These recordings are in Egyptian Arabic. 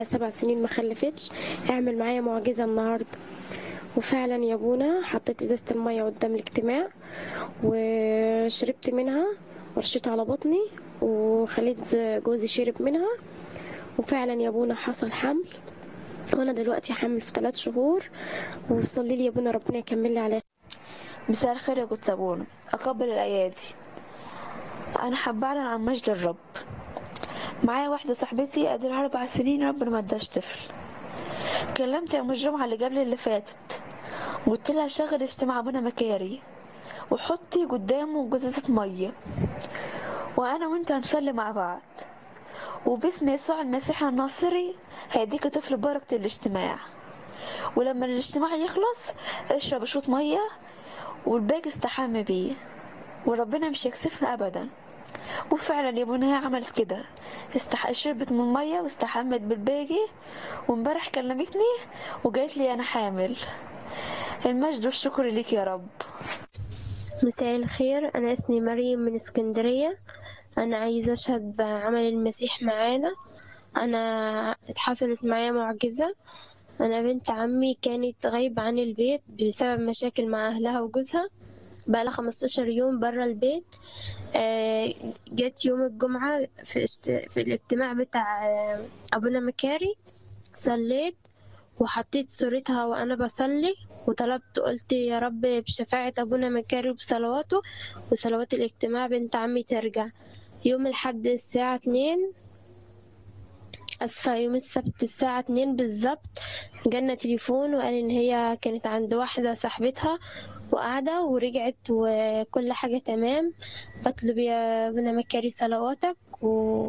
سبع سنين ما خلفتش اعمل معايا معجزة النهاردة وفعلا يا ابونا حطيت ازازة المية قدام الاجتماع وشربت منها ورشيتها على بطني وخليت جوزي شرب منها وفعلا يا ابونا حصل حمل وانا دلوقتي حامل في ثلاث شهور وصلي لي يا ابونا ربنا يكمل لي عليها مساء الخير يا كنت سابونا أقبل الأيادي أنا حابة أعلن عن مجد الرب معايا واحدة صاحبتي قدرها أربع سنين ربنا ما اداش طفل كلمت يوم الجمعة اللي قبل اللي فاتت وقلت لها شغل اجتماع أبونا مكاري وحطي قدامه جزازة مية وأنا وأنت هنصلي مع بعض وباسم يسوع المسيح الناصري هيديك طفل بركة الاجتماع ولما الاجتماع يخلص اشرب شوط مية والباقي استحمى بيه وربنا مش يكسفنا ابدا وفعلا يا بنية عملت كده استح... شربت من المية واستحمت بالباقي وامبارح كلمتني وقالت لي انا حامل المجد والشكر ليك يا رب مساء الخير أنا اسمي مريم من اسكندرية أنا عايزة أشهد بعمل المسيح معانا أنا اتحصلت معايا معجزة أنا بنت عمي كانت غايبة عن البيت بسبب مشاكل مع أهلها وجوزها بقالها 15 يوم برا البيت آه، جت يوم الجمعة في, است... في الاجتماع بتاع آه، أبونا مكاري صليت وحطيت صورتها وأنا بصلي وطلبت قلت يا رب بشفاعة أبونا مكاري وبصلواته وصلوات الاجتماع بنت عمي ترجع يوم الحد الساعة اتنين أسفة يوم السبت الساعة اتنين بالظبط جالنا تليفون وقال إن هي كانت عند واحدة صاحبتها وقاعدة ورجعت وكل حاجة تمام بطلب يا ابن مكاري صلواتك و...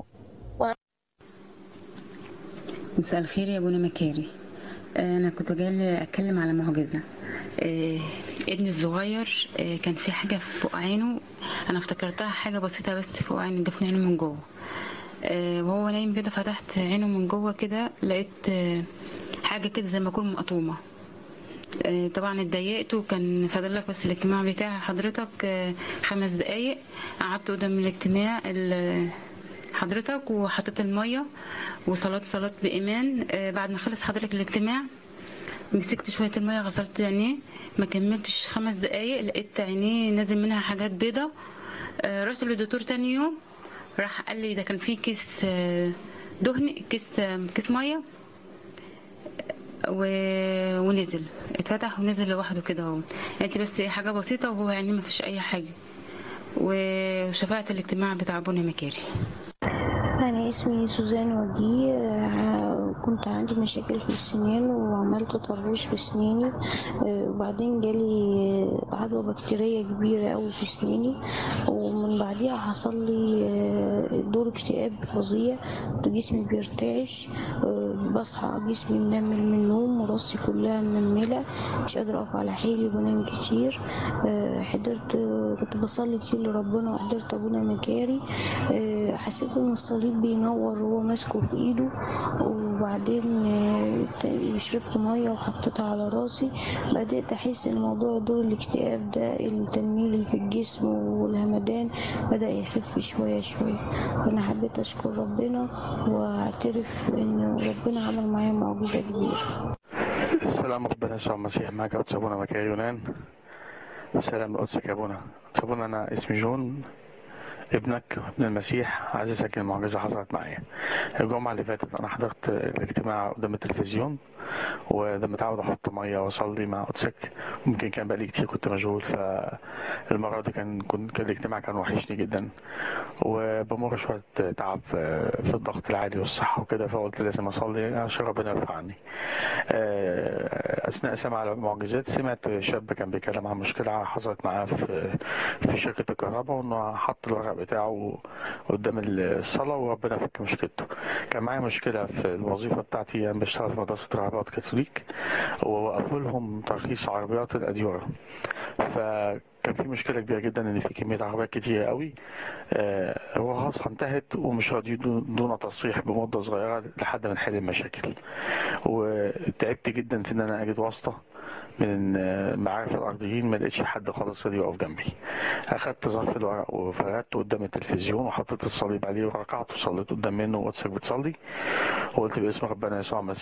مساء الخير يا ابونا مكاري انا كنت جاي اتكلم على معجزه آه، ابني الصغير آه، كان في حاجه فوق عينه انا افتكرتها حاجه بسيطه بس فوق عينه جفن عينه من جوه آه، وهو نايم كده فتحت عينه من جوه كده لقيت آه، حاجه كده زي ما اكون مقطومه آه، طبعا اتضايقت وكان فاضل لك بس الاجتماع بتاع حضرتك آه، خمس دقايق قعدت قدام الاجتماع ال- حضرتك وحطيت الميه وصلاه صلاه بايمان آه، بعد ما خلص حضرتك الاجتماع مسكت شويه الميه غسلت عينيه ما كملتش خمس دقايق لقيت عينيه نازل منها حاجات بيضة آه، رحت للدكتور تاني يوم راح قال لي ده كان في كيس آه، دهن كيس آه، كيس ميه و... ونزل اتفتح ونزل لوحده كده اهو انت بس إيه حاجه بسيطه وهو يعني ما فيش اي حاجه وشفاعة الاجتماع بتاع ابونا مكاري أنا اسمي سوزان وجيه آه، كنت عندي مشاكل في السنان وعملت طربوش في سناني آه، وبعدين جالي آه، عدوى بكتيرية كبيرة أوي في سناني ومن بعديها حصل لي آه، دور اكتئاب فظيع جسمي بيرتعش آه، بصحى جسمي منمل من النوم وراسي كلها منملة مش قادرة أقف على حيلي بنام كتير آه، حضرت كنت بصلي كتير لربنا وحضرت أبونا مكاري آه، حسيت إن الصليب بينور وهو ماسكه في إيده وبعدين آه، شربت مية وحطيتها على راسي بدأت أحس إن موضوع دور الاكتئاب ده التنميل اللي في الجسم والهمدان بدأ يخف شوية شوية أنا حبيت أشكر ربنا وأعترف إن ربنا عمل معايا معجزة كبيرة السلام ربنا يسوع المسيح معك قدس ابونا مكاري يونان سلام لقدسك يا ابونا قدس ابونا انا اسمي جون ابنك ابن المسيح عايز اسجل المعجزه حصلت معايا الجمعه اللي فاتت انا حضرت الاجتماع قدام التلفزيون وده متعود احط ميه واصلي مع قدسك ممكن كان بقالي كتير كنت مشغول فالمره دي كان كنت كان الاجتماع كان وحشني جدا وبمر شويه تعب آه، في الضغط العالي والصحه وكده فقلت لازم اصلي عشان ربنا يرفع عني آه، اثناء سمع المعجزات سمعت شاب كان بيتكلم عن مشكله حصلت معاه في في شركه الكهرباء وانه حط الورق بتاعه قدام الصلاه وربنا فك مشكلته كان معايا مشكله في الوظيفه بتاعتي انا بشتغل في مدرسه رهبات كاثوليك ووقفوا لهم ترخيص عربيات الاديوره فكان كان في مشكله كبيره جدا ان في كميه عربيات كتيره قوي آه، هو خلاص انتهت ومش راضيين دون دون تصريح بمده صغيره لحد ما نحل المشاكل وتعبت جدا في ان انا اجد واسطه من المعارف الارضيين ما لقيتش حد خالص راضي يقف جنبي اخدت ظرف الورق وفردته قدام التلفزيون وحطيت الصليب عليه وركعت وصليت قدام منه وقدسك بتصلي وقلت باسم ربنا يسوع المسيح